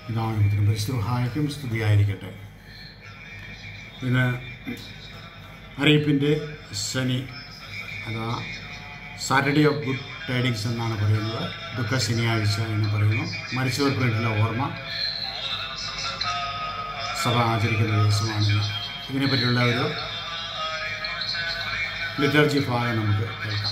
പിതാവിനും പരിശുദ്ധായ്ക്കും സ്തുതിയായിരിക്കട്ടെ ഇന്ന് അറിയിപ്പിൻ്റെ ശനി അഥവാ സാറ്റർഡേ ഓഫ് ഗുഡ് ടൈഡിങ്സ് എന്നാണ് പറയുന്നത് ദുഃഖ ശനിയാഴ്ച എന്ന് പറയുന്നു മരിച്ചവർക്ക് വേണ്ടിയുള്ള ഓർമ്മ സഭ ആചരിക്കുന്ന ദിവസമാണിന്ന് ഇതിനെപ്പറ്റിയുള്ള ഒരു ലിറ്റർജി ഭാഗം നമുക്ക് കേൾക്കാം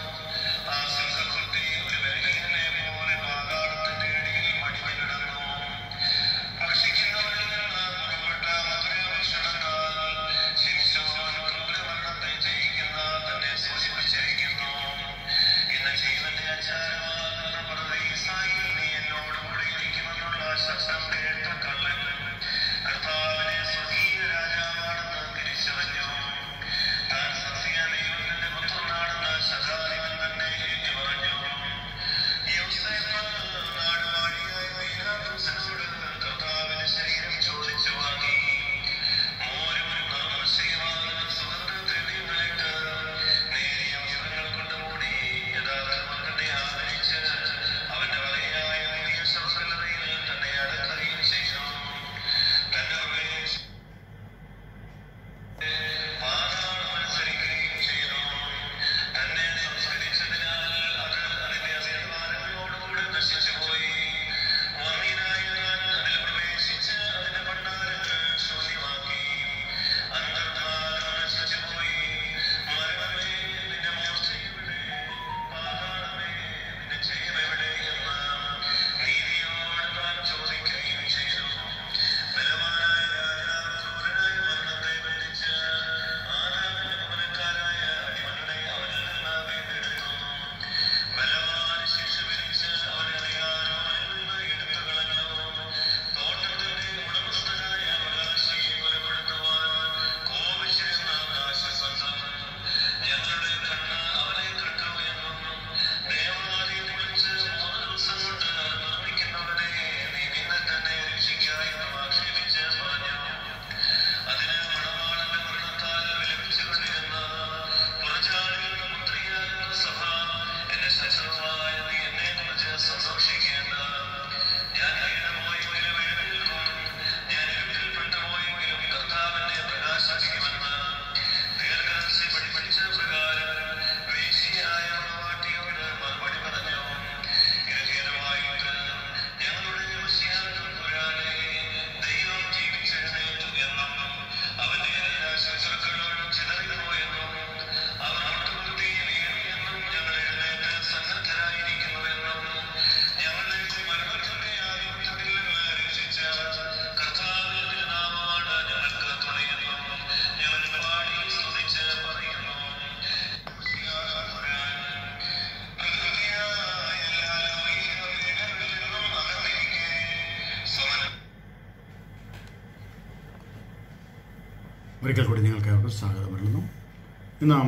ഒരിക്കൽ കൂടി നിങ്ങൾക്ക് അവർക്ക് സ്വാഗതം പറയുന്നു ഇന്ന് നാം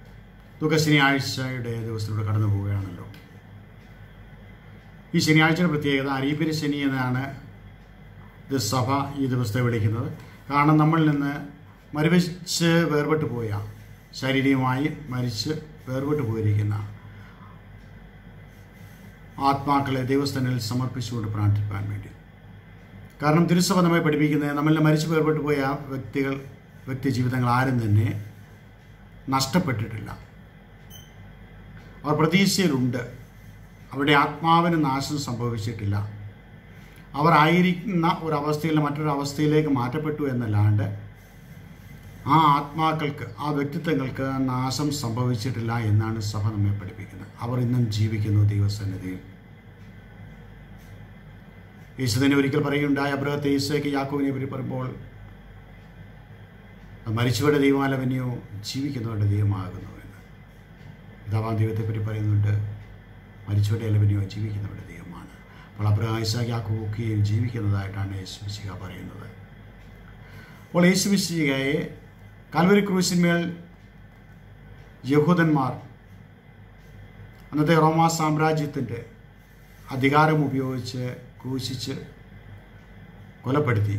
ദുഃഖ ശനിയാഴ്ചയുടെ ദിവസത്തിലൂടെ കടന്നു പോവുകയാണല്ലോ ഈ ശനിയാഴ്ചയുടെ പ്രത്യേകത അരീപ്പിരി ശനി എന്നാണ് ഇത് സഭ ഈ ദിവസത്തെ വിളിക്കുന്നത് കാരണം നമ്മളിൽ നിന്ന് മരവിച്ച് വേർപെട്ടു പോയ ശാരീരികമായി മരിച്ച് വേർപെട്ടു പോയിരിക്കുന്ന ആത്മാക്കളെ ദൈവസ്ഥനിൽ സമർപ്പിച്ചുകൊണ്ട് പ്രാർത്ഥിപ്പാൻ വേണ്ടി കാരണം തിരുസഭ നമ്മെ പഠിപ്പിക്കുന്നത് നമ്മളിൽ മരിച്ചു വേർപെട്ടു പോയ വ്യക്തികൾ വ്യക്തി ജീവിതങ്ങൾ ആരും തന്നെ നഷ്ടപ്പെട്ടിട്ടില്ല അവർ പ്രതീക്ഷയിലുണ്ട് അവരുടെ ആത്മാവിന് നാശം സംഭവിച്ചിട്ടില്ല അവർ ആയിരിക്കുന്ന ഒരവസ്ഥയിൽ മറ്റൊരു അവസ്ഥയിലേക്ക് മാറ്റപ്പെട്ടു എന്നല്ലാണ്ട് ആ ആത്മാക്കൾക്ക് ആ വ്യക്തിത്വങ്ങൾക്ക് നാശം സംഭവിച്ചിട്ടില്ല എന്നാണ് സഭ നമ്മെ പഠിപ്പിക്കുന്നത് അവർ ഇന്നും ജീവിക്കുന്നു ദൈവസന്നിധിയിൽ യേശുദിനെ ഒരിക്കൽ പറയുകയുണ്ടായ അബ്രഹത്തെ ഈസയ്ക്ക് യാക്കോവിനെ പറ്റി പറയുമ്പോൾ മരിച്ചവരുടെ ദൈവമാലവനെയോ ജീവിക്കുന്നവരുടെ ദൈവമാകുന്നു എന്ന് പിതാവാം ദൈവത്തെപ്പറ്റി പറയുന്നുണ്ട് മരിച്ചവരുടെ അലവനെയോ ജീവിക്കുന്നവരുടെ ദൈവമാണ് അപ്പോൾ അബ്രഹാം ഇസാഖ് യാക്കോബൊക്കെയും ജീവിക്കുന്നതായിട്ടാണ് യേശുമിശിക പറയുന്നത് അപ്പോൾ യേശുമിശികയെ കാൽവരി ക്രൂശിന്മേൽ യഹൂദന്മാർ അന്നത്തെ റോമാ സാമ്രാജ്യത്തിൻ്റെ അധികാരം ഉപയോഗിച്ച് ക്രൂശിച്ച് കൊലപ്പെടുത്തി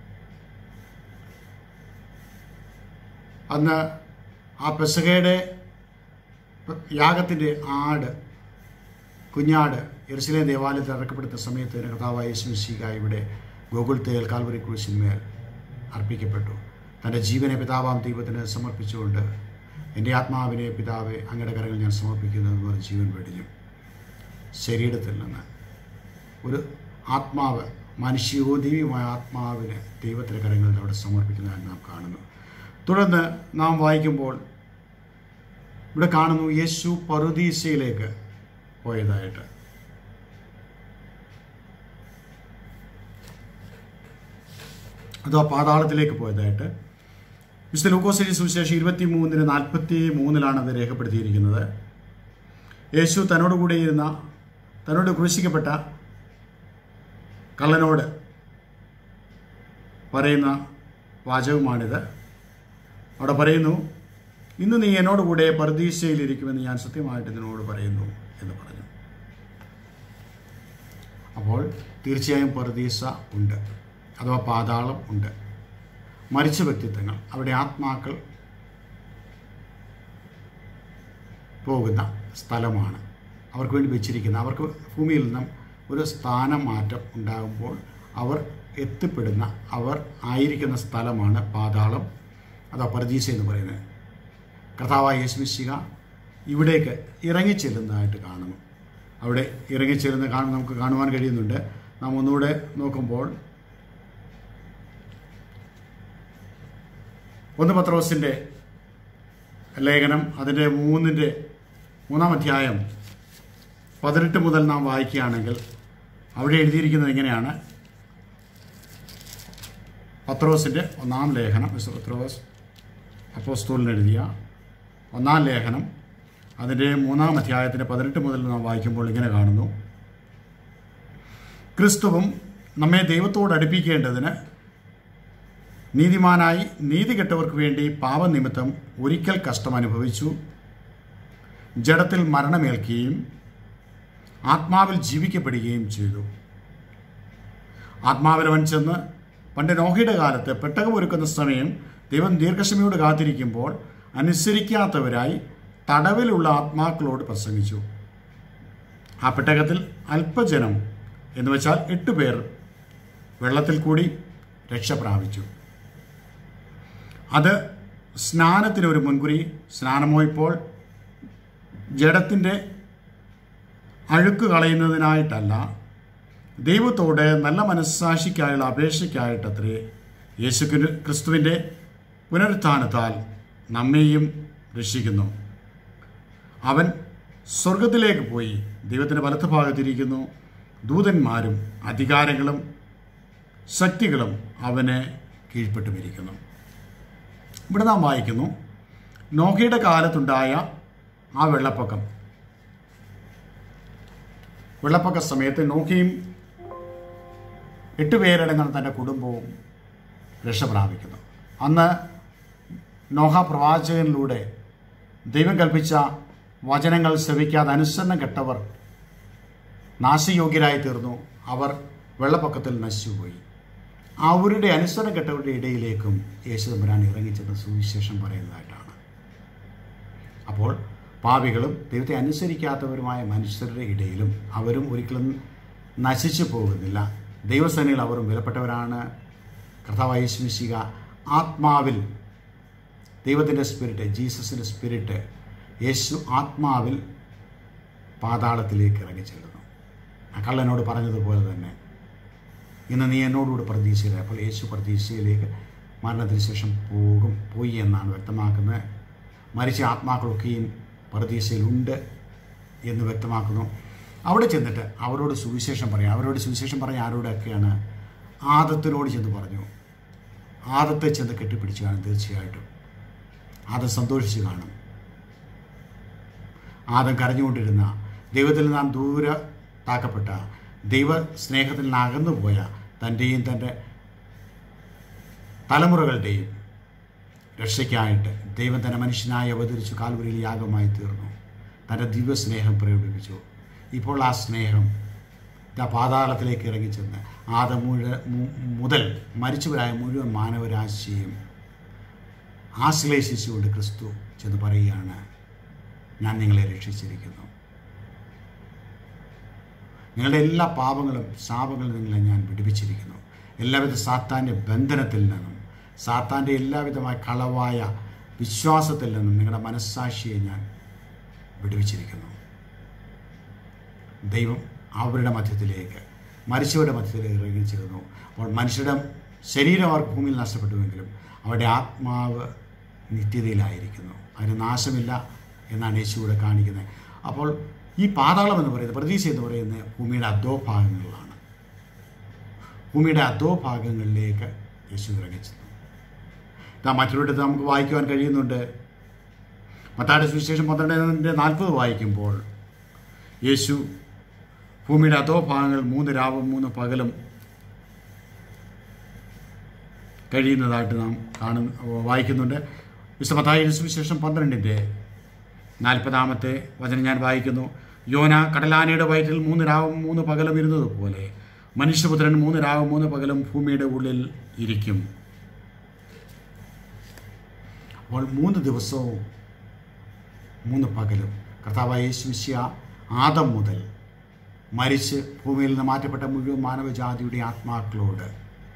അന്ന് ആ പെസകയുടെ യാഗത്തിൻ്റെ ആട് കുഞ്ഞാട് എറുസലേം ദേവാലയത്തിൽ ഇറക്കപ്പെടുന്ന സമയത്ത് കഥാവായ യേശുശിക ഇവിടെ ഗോകുൽത്തേൽ കാൽവറി ക്രൂശിന്മേൽ അർപ്പിക്കപ്പെട്ടു തൻ്റെ ജീവനെ പിതാവാം ദൈവത്തിന് സമർപ്പിച്ചുകൊണ്ട് എൻ്റെ ആത്മാവിനെ പിതാവെ അങ്ങയുടെ കരങ്ങൾ ഞാൻ സമർപ്പിക്കുന്നു എന്ന് പറഞ്ഞ് ജീവൻ വെടിഞ്ഞു ശരീരത്തിൽ നിന്ന് ഒരു ആത്മാവ് മനുഷ്യോദീയമായ ആത്മാവിനെ ദൈവത്തിൻ്റെ കരങ്ങളിൽ അവിടെ സമർപ്പിക്കുന്നതായി നാം കാണുന്നു തുടർന്ന് നാം വായിക്കുമ്പോൾ ഇവിടെ കാണുന്നു യേശു പറുദീസയിലേക്ക് പോയതായിട്ട് അതോ പാതാളത്തിലേക്ക് പോയതായിട്ട് വിശുദ്ധ ലൂക്കോസിന്റെ സുവിശേഷം ഇരുപത്തി മൂന്നിന് നാൽപ്പത്തി മൂന്നിലാണ് അത് രേഖപ്പെടുത്തിയിരിക്കുന്നത് യേശു തന്നോട് കൂടെ ഇരുന്ന തന്നോട് ക്രൂശിക്കപ്പെട്ട കള്ളനോട് പറയുന്ന വാചകമാണിത് അവിടെ പറയുന്നു ഇന്ന് നീ എന്നോട് കൂടെ പർദീസയിലിരിക്കുമെന്ന് ഞാൻ സത്യമായിട്ട് നിന്നോട് പറയുന്നു എന്ന് പറഞ്ഞു അപ്പോൾ തീർച്ചയായും പർദീസ ഉണ്ട് അഥവാ പാതാളം ഉണ്ട് മരിച്ച വ്യക്തിത്വങ്ങൾ അവിടെ ആത്മാക്കൾ പോകുന്ന സ്ഥലമാണ് അവർക്ക് വേണ്ടി വെച്ചിരിക്കുന്ന അവർക്ക് ഭൂമിയിൽ നിന്നും ഒരു സ്ഥാനമാറ്റം ഉണ്ടാകുമ്പോൾ അവർ എത്തിപ്പെടുന്ന അവർ ആയിരിക്കുന്ന സ്ഥലമാണ് പാതാളം അതാ പർദീസ എന്ന് പറയുന്നത് കർത്താവായ യേശുമിശിക ഇവിടേക്ക് ഇറങ്ങിച്ചെല്ലുന്നതായിട്ട് കാണുന്നു അവിടെ ഇറങ്ങിച്ചെല്ലുന്ന കാണും നമുക്ക് കാണുവാൻ കഴിയുന്നുണ്ട് നാം ഒന്നുകൂടെ നോക്കുമ്പോൾ ഒന്ന് പത്രോസിൻ്റെ ലേഖനം അതിൻ്റെ മൂന്നിൻ്റെ മൂന്നാം അധ്യായം പതിനെട്ട് മുതൽ നാം വായിക്കുകയാണെങ്കിൽ അവിടെ എഴുതിയിരിക്കുന്നത് ഇങ്ങനെയാണ് പത്രോസിൻ്റെ ഒന്നാം ലേഖനം മിസ്റ്റർ പത്രോസ് അപ്പോസ്തോലിന് എഴുതിയ ഒന്നാം ലേഖനം അതിൻ്റെ മൂന്നാം അധ്യായത്തിൻ്റെ പതിനെട്ട് മുതൽ നാം വായിക്കുമ്പോൾ ഇങ്ങനെ കാണുന്നു ക്രിസ്തുവും നമ്മെ ദൈവത്തോട് അടുപ്പിക്കേണ്ടതിന് നീതിമാനായി നീതി കെട്ടവർക്ക് വേണ്ടി പാപനിമിത്തം ഒരിക്കൽ കഷ്ടം അനുഭവിച്ചു ജഡത്തിൽ മരണമേൽക്കുകയും ആത്മാവിൽ ജീവിക്കപ്പെടുകയും ചെയ്തു ആത്മാവിലവൻ ചെന്ന് പണ്ട് നോഹയുടെ കാലത്ത് പെട്ടകമൊരുക്കുന്ന സമയം ദൈവം ദീർഘക്ഷമയോട് കാത്തിരിക്കുമ്പോൾ അനുസരിക്കാത്തവരായി തടവിലുള്ള ആത്മാക്കളോട് പ്രസംഗിച്ചു ആ പെട്ടകത്തിൽ അല്പജനം എന്ന് വെച്ചാൽ എട്ട് പേർ വെള്ളത്തിൽ കൂടി രക്ഷ പ്രാപിച്ചു അത് സ്നാനത്തിന് ഒരു മുൻകുറി സ്നാനമോ ഇപ്പോൾ ജഡത്തിൻ്റെ അഴുക്ക് കളയുന്നതിനായിട്ടല്ല ദൈവത്തോട് നല്ല മനസ്സാക്ഷിക്കായുള്ള അപേക്ഷയ്ക്കായിട്ടത്രേ യേശു ക്രിസ്തുവിൻ്റെ പുനരുത്ഥാനത്താൽ നമ്മെയും രക്ഷിക്കുന്നു അവൻ സ്വർഗത്തിലേക്ക് പോയി ദൈവത്തിൻ്റെ വലത്ത് ഭാഗത്തിരിക്കുന്നു ദൂതന്മാരും അധികാരങ്ങളും ശക്തികളും അവന് കീഴ്പ്പെട്ടുമിരിക്കുന്നു ഇവിടെ നാം വായിക്കുന്നു നോഹയുടെ കാലത്തുണ്ടായ ആ വെള്ളപ്പൊക്കം വെള്ളപ്പൊക്ക സമയത്ത് നോക്കിയും എട്ട് പേരടങ്ങുന്ന തൻ്റെ കുടുംബവും രക്ഷ പ്രാപിക്കുന്നു അന്ന് നോഹ പ്രവാചകനിലൂടെ ദൈവം കൽപ്പിച്ച വചനങ്ങൾ ശ്രവിക്കാതെ അനുസരണം കെട്ടവർ നാശയോഗ്യരായി തീർന്നു അവർ വെള്ളപ്പൊക്കത്തിൽ നശിച്ചുപോയി അവരുടെ അനുസരണം കെട്ടവരുടെ ഇടയിലേക്കും യേശുദമ്പരാൻ ഇറങ്ങിച്ചെന്ന് സുവിശേഷം പറയുന്നതായിട്ടാണ് അപ്പോൾ പാപികളും ദൈവത്തെ അനുസരിക്കാത്തവരുമായ മനുഷ്യരുടെ ഇടയിലും അവരും ഒരിക്കലും നശിച്ചു പോകുന്നില്ല ദൈവസേനയിൽ അവരും വിലപ്പെട്ടവരാണ് കർത്താവ് യേശുമിശിക ആത്മാവിൽ ദൈവത്തിൻ്റെ സ്പിരിറ്റ് ജീസസിൻ്റെ സ്പിരിറ്റ് യേശു ആത്മാവിൽ പാതാളത്തിലേക്ക് ഇറങ്ങി ചെല്ലുന്നു ആ കള്ളനോട് പറഞ്ഞതുപോലെ തന്നെ ഇന്ന് നീ എന്നോടുകൂടി പ്രതീക്ഷയില്ല അപ്പോൾ യേശു പ്രതീക്ഷയിലേക്ക് മരണത്തിന് ശേഷം പോകും പോയി എന്നാണ് വ്യക്തമാക്കുന്നത് മരിച്ച ആത്മാക്കളൊക്കെയും പ്രതീക്ഷയിലുണ്ട് എന്ന് വ്യക്തമാക്കുന്നു അവിടെ ചെന്നിട്ട് അവരോട് സുവിശേഷം പറയാം അവരോട് സുവിശേഷം പറഞ്ഞ ആരോടൊക്കെയാണ് ആദത്തിനോട് ചെന്ന് പറഞ്ഞു ആദത്തെ ചെന്ന് കെട്ടിപ്പിടിച്ച് കാണും തീർച്ചയായിട്ടും ആദം സന്തോഷിച്ച് കാണും ആദം കരഞ്ഞുകൊണ്ടിരുന്ന ദൈവത്തിൽ നാം ദൂരെ താക്കപ്പെട്ട ദൈവ സ്നേഹത്തിൽ നിന്ന് അകന്നുപോയ തൻ്റെയും തൻ്റെ തലമുറകളുടെയും രക്ഷയ്ക്കായിട്ട് ദൈവം തന്നെ മനുഷ്യനായി അവതരിച്ചു കാൽവരിയിൽ യാഗമായി തീർന്നു തൻ്റെ ദിവ്യസ്നേഹം പ്രകടിപ്പിച്ചു ഇപ്പോൾ ആ സ്നേഹം ആ പാതാളത്തിലേക്ക് ഇറങ്ങിച്ചെന്ന് ആദം മുഴ മുതൽ മരിച്ചവരായ മുഴുവൻ മാനവരാശിയും ആശ്ലേഷിച്ചുകൊണ്ട് ക്രിസ്തു ചെന്ന് പറയുകയാണ് ഞാൻ നിങ്ങളെ രക്ഷിച്ചിരിക്കുന്നു നിങ്ങളുടെ എല്ലാ പാപങ്ങളും ശാപങ്ങളിൽ നിങ്ങളെ ഞാൻ വിടുവിച്ചിരിക്കുന്നു എല്ലാവിധ സാത്താൻ്റെ ബന്ധനത്തിൽ നിന്നും സാത്താൻ്റെ എല്ലാവിധമായ കളവായ വിശ്വാസത്തിൽ നിന്നും നിങ്ങളുടെ മനസ്സാക്ഷിയെ ഞാൻ വിടുവിച്ചിരിക്കുന്നു ദൈവം അവരുടെ മധ്യത്തിലേക്ക് മരിച്ചവരുടെ മധ്യത്തിലേക്ക് ഇറങ്ങിച്ചിരുന്നു അപ്പോൾ മനുഷ്യരുടെ ശരീരം അവർ ഭൂമിയിൽ നഷ്ടപ്പെട്ടുവെങ്കിലും അവരുടെ ആത്മാവ് നിത്യതയിലായിരിക്കുന്നു അതിന് നാശമില്ല എന്നാണ് യേശു ഇവിടെ കാണിക്കുന്നത് അപ്പോൾ ഈ പാതാളം എന്ന് പറയുന്നത് പ്രതീക്ഷ എന്ന് പറയുന്നത് ഭൂമിയുടെ അധോഭാഗങ്ങളിലാണ് ഭൂമിയുടെ അധോഭാഗങ്ങളിലേക്ക് യേശു ഇറങ്ങിച്ചെന്നു ഇതാ മറ്റൊരിടത്ത് നമുക്ക് വായിക്കുവാൻ കഴിയുന്നുണ്ട് മത്തായുടെ സുവിശേഷം പന്ത്രണ്ടിൻ്റെ നാൽപ്പത് വായിക്കുമ്പോൾ യേശു ഭൂമിയുടെ അധോഭാഗങ്ങൾ മൂന്ന് രാവും മൂന്ന് പകലും കഴിയുന്നതായിട്ട് നാം കാണുന്ന വായിക്കുന്നുണ്ട് വിശ്വമത്തായ സുവിശേഷം പന്ത്രണ്ടിൻ്റെ നാൽപ്പതാമത്തെ വചനം ഞാൻ വായിക്കുന്നു യോന കടലാനയുടെ വയറ്റിൽ മൂന്ന് രാവും മൂന്ന് പകലും ഇരുന്നത് പോലെ മനുഷ്യപുത്രൻ മൂന്ന് രാവും മൂന്ന് പകലും ഭൂമിയുടെ ഉള്ളിൽ ഇരിക്കും അപ്പോൾ മൂന്ന് ദിവസവും മൂന്ന് പകലും കർത്താവായ യേശുശിയ ആദം മുതൽ മരിച്ച് ഭൂമിയിൽ നിന്ന് മാറ്റപ്പെട്ട മുഴുവൻ മാനവജാതിയുടെ ആത്മാക്കളോട്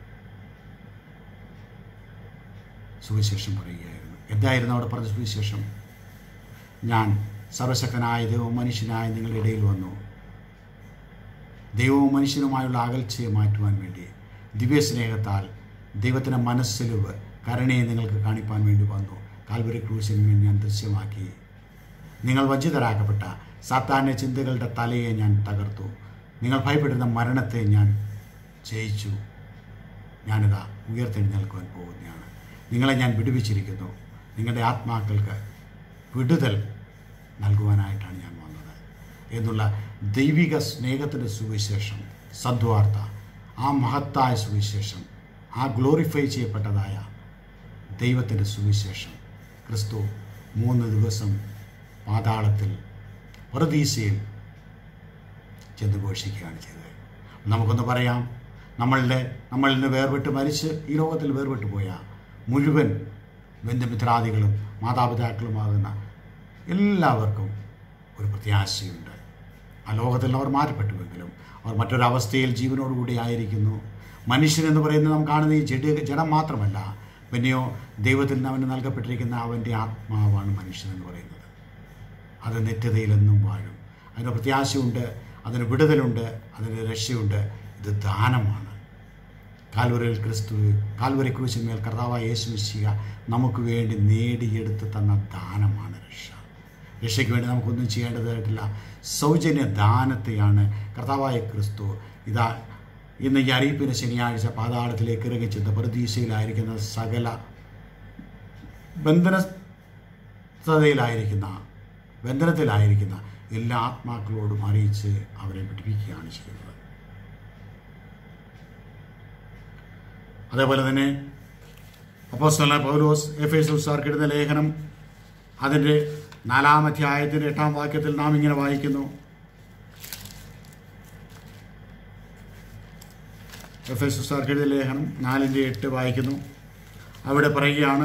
സുവിശേഷം പറയുകയായിരുന്നു എന്തായിരുന്നു അവിടെ പറഞ്ഞ സുവിശേഷം ഞാൻ സർവശക്തനായ ദൈവവും മനുഷ്യനായ നിങ്ങളുടെ ഇടയിൽ വന്നു ദൈവവും മനുഷ്യനുമായുള്ള അകൽച്ചയെ മാറ്റുവാൻ വേണ്ടി ദിവ്യസ്നേഹത്താൽ ദൈവത്തിൻ്റെ മനസ്സിലുവ് കരുണയെ നിങ്ങൾക്ക് കാണിപ്പാൻ വേണ്ടി വന്നു കാൽവരി ക്രൂശിന്മേൽ ഞാൻ ദൃശ്യമാക്കി നിങ്ങൾ വഞ്ചിതരാക്കപ്പെട്ട സാത്താന്യ ചിന്തകളുടെ തലയെ ഞാൻ തകർത്തു നിങ്ങൾ ഭയപ്പെടുന്ന മരണത്തെ ഞാൻ ജയിച്ചു ഞാനിതാ ഉയർത്തെഴുന്നേൽക്കുവാൻ പോകുന്നതാണ് നിങ്ങളെ ഞാൻ വിടുവിച്ചിരിക്കുന്നു നിങ്ങളുടെ ആത്മാക്കൾക്ക് വിടുതൽ നൽകുവാനായിട്ടാണ് ഞാൻ വന്നത് എന്നുള്ള ദൈവിക സ്നേഹത്തിൻ്റെ സുവിശേഷം സദ്വാർത്ത ആ മഹത്തായ സുവിശേഷം ആ ഗ്ലോറിഫൈ ചെയ്യപ്പെട്ടതായ ദൈവത്തിൻ്റെ സുവിശേഷം ക്രിസ്തു മൂന്ന് ദിവസം പാതാളത്തിൽ പ്രതീസയിൽ ചെന്ന് ഘോഷിക്കുകയാണ് ചെയ്തത് നമുക്കൊന്ന് പറയാം നമ്മളുടെ നമ്മളിൽ നിന്ന് വേർപെട്ട് മരിച്ച് ഈ ലോകത്തിൽ വേർപെട്ട് പോയ മുഴുവൻ ബന്ധുമിത്രാദികളും മാതാപിതാക്കളുമാകുന്ന എല്ലാവർക്കും ഒരു പ്രത്യാശയുണ്ട് ആ ലോകത്തിൽ അവർ മാറ്റപ്പെട്ടുവെങ്കിലും അവർ മറ്റൊരവസ്ഥയിൽ ജീവനോടുകൂടി ആയിരിക്കുന്നു മനുഷ്യൻ എന്ന് പറയുന്നത് നാം കാണുന്ന ഈ ജഡ ജഡം മാത്രമല്ല പിന്നെയോ ദൈവത്തിൽ നിന്ന് അവന് നൽകപ്പെട്ടിരിക്കുന്ന അവൻ്റെ ആത്മാവാണ് മനുഷ്യൻ എന്ന് പറയുന്നത് അത് നിത്യതയിലെന്നും വാഴും അതിന് പ്രത്യാശയുണ്ട് അതിന് വിടുതലുണ്ട് അതിന് രക്ഷയുണ്ട് ഇത് ദാനമാണ് കാൽവരിൽ ക്രിസ്തു കാൽവരി ക്രൂശിന്മേൽ കർത്താവായ യേശു മിശിക നമുക്ക് വേണ്ടി നേടിയെടുത്ത് തന്ന ദാനമാണ് രക്ഷ രക്ഷയ്ക്ക് വേണ്ടി നമുക്കൊന്നും ചെയ്യേണ്ടതായിട്ടില്ല സൗജന്യ ദാനത്തെയാണ് കർത്താവായ ക്രിസ്തു ഇതാ ഇന്ന് ഈ അറിയിപ്പിന് ശനിയാഴ്ച പാതാളത്തിലേക്ക് ഇറങ്ങിച്ചെന്ന് പ്രതീക്ഷയിലായിരിക്കുന്ന സകല ബന്ധനസ്ഥതയിലായിരിക്കുന്ന ബന്ധനത്തിലായിരിക്കുന്ന എല്ലാ ആത്മാക്കളോടും അറിയിച്ച് അവരെ പിടിപ്പിക്കുകയാണ് ചെയ്യുന്നത് അതേപോലെ തന്നെ അപ്പോസ്തല പൗലോസ് എഫ് എസ് ഉസാർക്ക് എഴുതുന്ന ലേഖനം അതിൻ്റെ നാലാം അധ്യായത്തിൻ്റെ എട്ടാം വാക്യത്തിൽ നാം ഇങ്ങനെ വായിക്കുന്നു എഫ് എസ് ഉസാർക്ക് എഴുതിയ ലേഖനം നാലിൻ്റെ എട്ട് വായിക്കുന്നു അവിടെ പറയുകയാണ്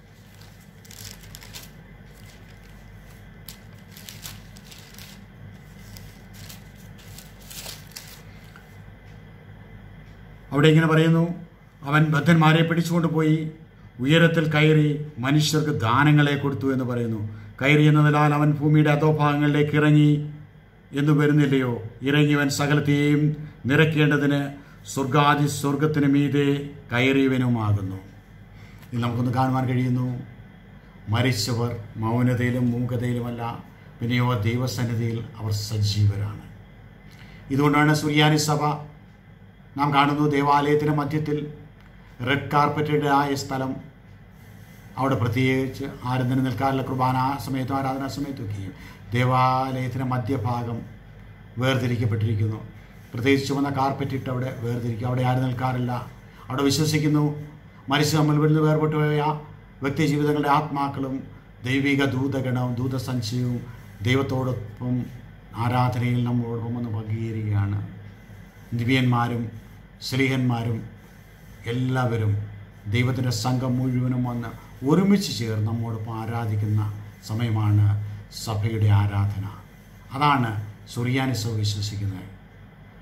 അവിടെ ഇങ്ങനെ പറയുന്നു അവൻ ബദ്ധന്മാരെ പിടിച്ചുകൊണ്ട് പോയി ഉയരത്തിൽ കയറി മനുഷ്യർക്ക് ദാനങ്ങളെ കൊടുത്തു എന്ന് പറയുന്നു കയറി എന്നതിനാൽ അവൻ ഭൂമിയുടെ അധോഭാഗങ്ങളിലേക്ക് ഇറങ്ങി എന്ന് വരുന്നില്ലയോ ഇറങ്ങിയവൻ സകലത്തെയും നിറയ്ക്കേണ്ടതിന് സ്വർഗാദി സ്വർഗത്തിന് മീതെ കയറിയവനുമാകുന്നു ഇത് നമുക്കൊന്ന് കാണുവാൻ കഴിയുന്നു മരിച്ചവർ മൗനതയിലും മൂകതയിലുമല്ല പിന്നെയോ ദൈവസന്നിധിയിൽ അവർ സജീവരാണ് ഇതുകൊണ്ടാണ് സുറിയാനി സഭ നാം കാണുന്നു ദേവാലയത്തിന് മധ്യത്തിൽ റെഡ് കാർപ്പറ്റഡ് ആയ സ്ഥലം അവിടെ പ്രത്യേകിച്ച് ആരും തന്നെ നിൽക്കാറില്ല കുർബാന സമയത്തും ആരാധനാ സമയത്തൊക്കെയും ദേവാലയത്തിന് മധ്യഭാഗം വേർതിരിക്കപ്പെട്ടിരിക്കുന്നു പ്രത്യേകിച്ച് ചുവന്ന കാർപ്പറ്റ് ഇട്ട് അവിടെ വേർതിരിക്കും അവിടെ ആരും നിൽക്കാറില്ല അവിടെ വിശ്വസിക്കുന്നു മരിച്ചു നമ്മൾ വിടുന്ന് വേർപെട്ടു പോയ വ്യക്തി ജീവിതങ്ങളുടെ ആത്മാക്കളും ദൈവിക ദൂതഗണവും ദൂതസഞ്ചയവും ദൈവത്തോടൊപ്പം ആരാധനയിൽ നമ്മളോടൊപ്പം ഒന്ന് പങ്കുചേരുകയാണ് ദിവ്യന്മാരും ശ്രീഹന്മാരും എല്ലാവരും ദൈവത്തിൻ്റെ സംഘം മുഴുവനും വന്ന് ഒരുമിച്ച് ചേർന്ന് നമ്മോടൊപ്പം ആരാധിക്കുന്ന സമയമാണ് സഭയുടെ ആരാധന അതാണ് സുറിയാനിസോ വിശ്വസിക്കുന്നത്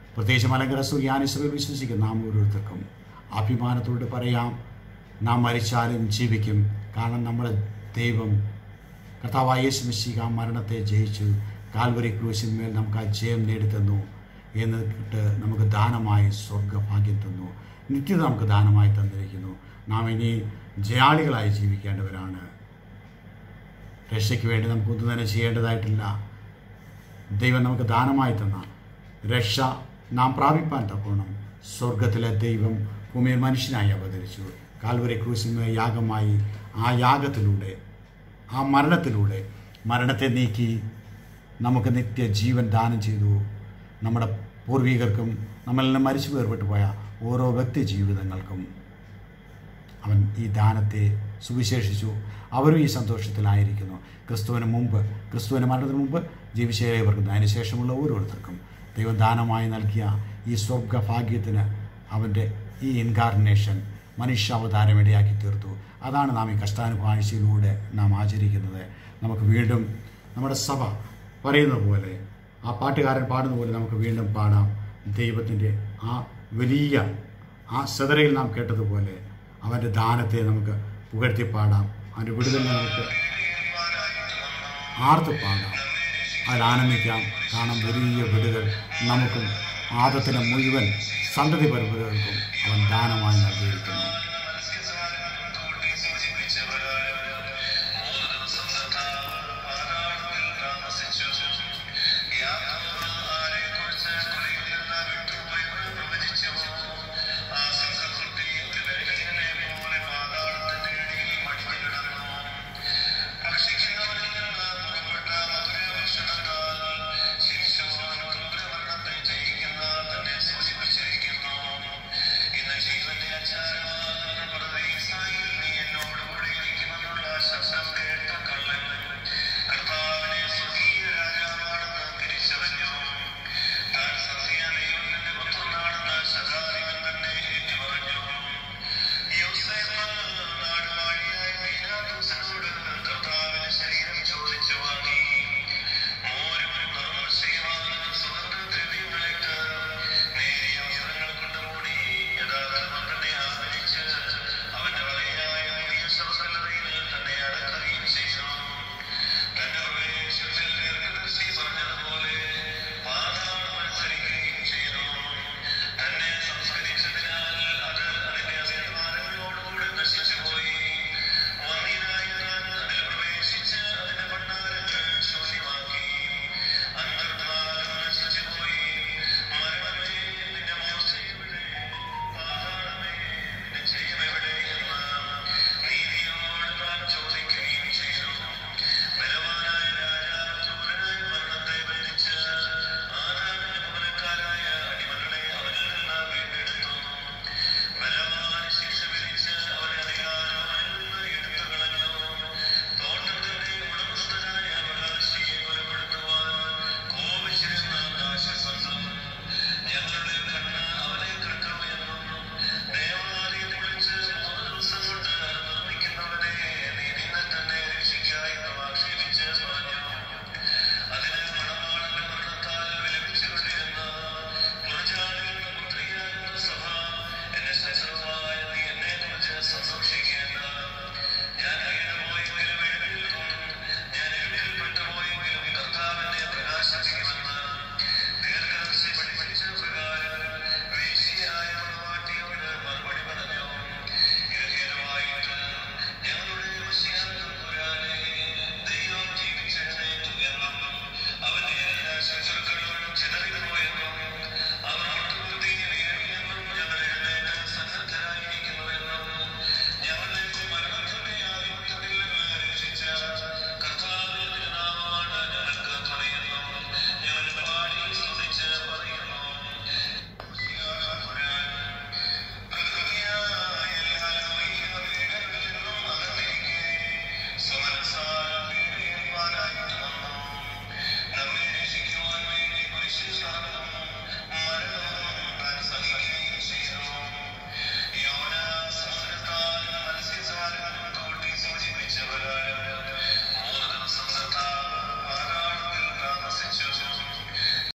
പ്രത്യേകിച്ച് മലങ്കര സുറിയാനിസറിൽ വിശ്വസിക്കുന്ന നാം ഓരോരുത്തർക്കും അഭിമാനത്തോട് പറയാം നാം മരിച്ചാലും ജീവിക്കും കാരണം നമ്മുടെ ദൈവം കർത്താവായ യേശു മിശിക മരണത്തെ ജയിച്ചു കാൽവരി ക്രൂശിന്മേൽ നമുക്ക് ആ ജയം നേടിത്തന്നു എന്നിട്ട് നമുക്ക് ദാനമായി സ്വർഗഭാഗ്യം തന്നു നിത്യത നമുക്ക് ദാനമായി തന്നിരിക്കുന്നു നാം ഇനി ജയാളികളായി ജീവിക്കേണ്ടവരാണ് രക്ഷയ്ക്ക് വേണ്ടി നമുക്കൊന്നും തന്നെ ചെയ്യേണ്ടതായിട്ടില്ല ദൈവം നമുക്ക് ദാനമായി തന്ന രക്ഷ നാം പ്രാപിപ്പാൻ തക്കോണം സ്വർഗത്തിലെ ദൈവം ഭൂമിയിൽ മനുഷ്യനായി അവതരിച്ചു കാൽവരി ക്രൂശിന്മ യാഗമായി ആ യാഗത്തിലൂടെ ആ മരണത്തിലൂടെ മരണത്തെ നീക്കി നമുക്ക് നിത്യജീവൻ ദാനം ചെയ്തു നമ്മുടെ പൂർവികർക്കും നമ്മളിൽ നിന്ന് മരിച്ചു വേർപെട്ടു പോയ ഓരോ വ്യക്തി ജീവിതങ്ങൾക്കും അവൻ ഈ ദാനത്തെ സുവിശേഷിച്ചു അവരും ഈ സന്തോഷത്തിലായിരിക്കുന്നു ക്രിസ്തുവിന് മുമ്പ് ക്രിസ്തുവിന് മരണത്തിന് മുമ്പ് ജീവിച്ചവർക്ക് അതിനുശേഷമുള്ള ഓരോരുത്തർക്കും ദൈവം ദാനമായി നൽകിയ ഈ സ്വർഗഭാഗ്യത്തിന് അവൻ്റെ ഈ ഇൻകാർണേഷൻ മനുഷ്യാവതാരം ഇടയാക്കി തീർത്തു അതാണ് നാം ഈ കഷ്ടാനുഭാഴ്ചയിലൂടെ നാം ആചരിക്കുന്നത് നമുക്ക് വീണ്ടും നമ്മുടെ സഭ പറയുന്നത് പോലെ ആ പാട്ടുകാരൻ പാടുന്ന പോലെ നമുക്ക് വീണ്ടും പാടാം ദൈവത്തിൻ്റെ ആ വലിയ ആ സെതറയിൽ നാം കേട്ടതുപോലെ അവൻ്റെ ദാനത്തെ നമുക്ക് പുകഴ്ത്തി പാടാം അവൻ്റെ വിടുതൽ നമുക്ക് ആർത്ത് പാടാം അതിൽ ആനന്ദിക്കാം കാരണം വലിയ വിടുതൽ നമുക്കും ആദത്തിന് മുഴുവൻ സന്തതി പരമ്പരകൾക്കും അവൻ ദാനമായി നൽകിയിരിക്കുന്നു